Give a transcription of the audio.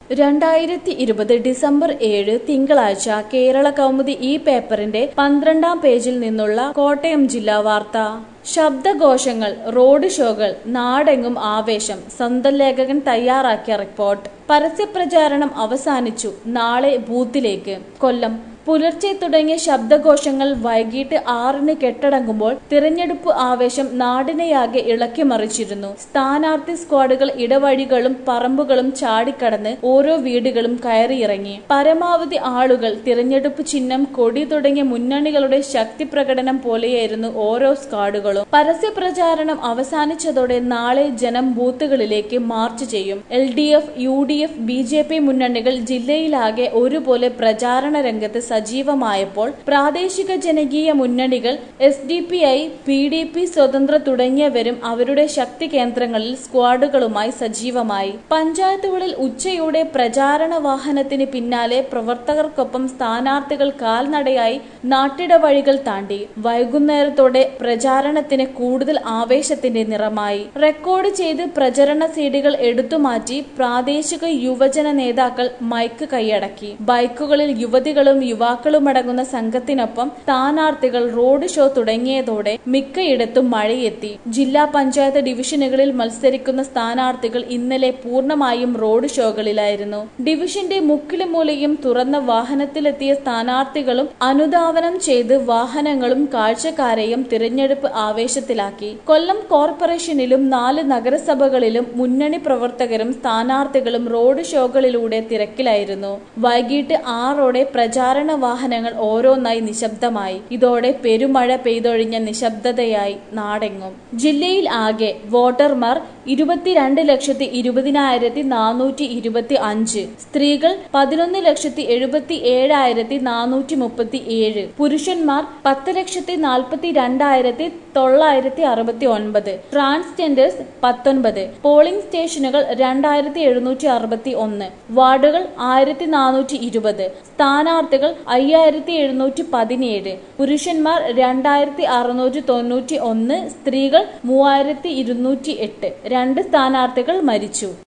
രണ്ടായിരത്തി ഇരുപത് ഡിസംബർ ഏഴ് തിങ്കളാഴ്ച കേരള കൗമുദി ഈ പേപ്പറിന്റെ പന്ത്രണ്ടാം പേജിൽ നിന്നുള്ള കോട്ടയം ജില്ലാ വാർത്ത ശബ്ദഘോഷങ്ങൾ റോഡ് ഷോകൾ നാടെങ്ങും ആവേശം സ്വന്തം ലേഖകൻ തയ്യാറാക്കിയ റിപ്പോർട്ട് പരസ്യപ്രചാരണം അവസാനിച്ചു നാളെ ബൂത്തിലേക്ക് കൊല്ലം പുലർച്ചെ തുടങ്ങിയ ശബ്ദഘോഷങ്ങൾ വൈകിട്ട് ആറിന് കെട്ടടങ്ങുമ്പോൾ തിരഞ്ഞെടുപ്പ് ആവേശം നാടിനെയാകെ ഇളക്കിമറിച്ചിരുന്നു സ്ഥാനാർത്ഥി സ്ക്വാഡുകൾ ഇടവഴികളും പറമ്പുകളും ചാടിക്കടന്ന് ഓരോ വീടുകളും കയറിയിറങ്ങി പരമാവധി ആളുകൾ തിരഞ്ഞെടുപ്പ് ചിഹ്നം കൊടി തുടങ്ങിയ മുന്നണികളുടെ ശക്തി പ്രകടനം പോലെയായിരുന്നു ഓരോ സ്ക്വാഡുകളും പരസ്യപ്രചാരണം അവസാനിച്ചതോടെ നാളെ ജനം ബൂത്തുകളിലേക്ക് മാർച്ച് ചെയ്യും L D F U D F B J P മുന്നണികൾ ജില്ലയിലാകെ ഒരുപോലെ പ്രചാരണ രംഗത്ത് സജീവമായപ്പോൾ പ്രാദേശിക ജനകീയ മുന്നണികൾ S D P I P D P സ്വതന്ത്ര തുടങ്ങിയവരും അവരുടെ ശക്തി കേന്ദ്രങ്ങളിൽ സ്ക്വാഡുകളുമായി സജീവമായി പഞ്ചായത്തുകളിൽ ഉച്ചയോടെ പ്രചാരണ വാഹനത്തിന് പിന്നാലെ പ്രവർത്തകർക്കൊപ്പം സ്ഥാനാർത്ഥികൾ കാൽനടയായി നാട്ടിട വഴികൾ താണ്ടി വൈകുന്നേരത്തോടെ പ്രചാരണത്തിന് കൂടുതൽ ആവേശത്തിന്റെ നിറമായി റെക്കോർഡ് ചെയ്ത് പ്രചരണ സീഡുകൾ എടുത്തുമാറ്റി പ്രാദേശിക യുവജന നേതാക്കൾ മൈക്ക് കൈയടക്കി ബൈക്കുകളിൽ യുവതികളും യുവാക്കളുമടങ്ങുന്ന സംഘത്തിനൊപ്പം സ്ഥാനാർത്ഥികൾ റോഡ് ഷോ തുടങ്ങിയതോടെ മിക്കയിടത്തും മഴയെത്തി ജില്ലാ പഞ്ചായത്ത് ഡിവിഷനുകളിൽ മത്സരിക്കുന്ന സ്ഥാനാർത്ഥികൾ ഇന്നലെ പൂർണ്ണമായും റോഡ് ഷോകളിലായിരുന്നു ഡിവിഷന്റെ മുക്കിലും മൂലയും തുറന്ന വാഹനത്തിലെത്തിയ സ്ഥാനാർത്ഥികളും അനുധാവനം ചെയ്ത് വാഹനങ്ങളും കാഴ്ചക്കാരെയും തിരഞ്ഞെടുപ്പ് ആവേശത്തിലാക്കി കൊല്ലം കോർപ്പറേഷനിലും നാല് നഗരസഭകളിലും മുന്നണി പ്രവർത്തകരും സ്ഥാനാർത്ഥികളും റോഡ് ഷോകളിലൂടെ തിരക്കിലായിരുന്നു വൈകിട്ട് ആറോടെ പ്രചാരണ വാഹനങ്ങൾ ഓരോന്നായി നിശബ്ദമായി ഇതോടെ പെരുമഴ പെയ്തൊഴിഞ്ഞ നിശബ്ദതയായി നാടെങ്ങും ജില്ലയിൽ ആകെ വോട്ടർമാർ ഇരുപത്തിരണ്ട് ലക്ഷത്തി ഇരുപതിനായിരത്തി നാനൂറ്റി ഇരുപത്തി അഞ്ച് സ്ത്രീകൾ പതിനൊന്ന് ലക്ഷത്തി എഴുപത്തി ഏഴായിരത്തി നാനൂറ്റി മുപ്പത്തി ഏഴ് പുരുഷന്മാർ പത്ത് ലക്ഷത്തി നാൽപ്പത്തി രണ്ടായിരത്തി തൊള്ളായിരത്തി അറുപത്തി ഒൻപത് ട്രാൻസ്ജെൻഡേഴ്സ് പത്തൊൻപത് പോളിംഗ് സ്റ്റേഷനുകൾ രണ്ടായിരത്തി എഴുന്നൂറ്റി അറുപത്തി ഒന്ന് വാർഡുകൾ ആയിരത്തി നാനൂറ്റി ഇരുപത് സ്ഥാനാർത്ഥികൾ അയ്യായിരത്തി എഴുന്നൂറ്റി പതിനേഴ് പുരുഷന്മാർ രണ്ടായിരത്തി അറുന്നൂറ്റി തൊണ്ണൂറ്റി ഒന്ന് സ്ത്രീകൾ മൂവായിരത്തി ഇരുന്നൂറ്റി എട്ട് രണ്ട് സ്ഥാനാർത്ഥികൾ മരിച്ചു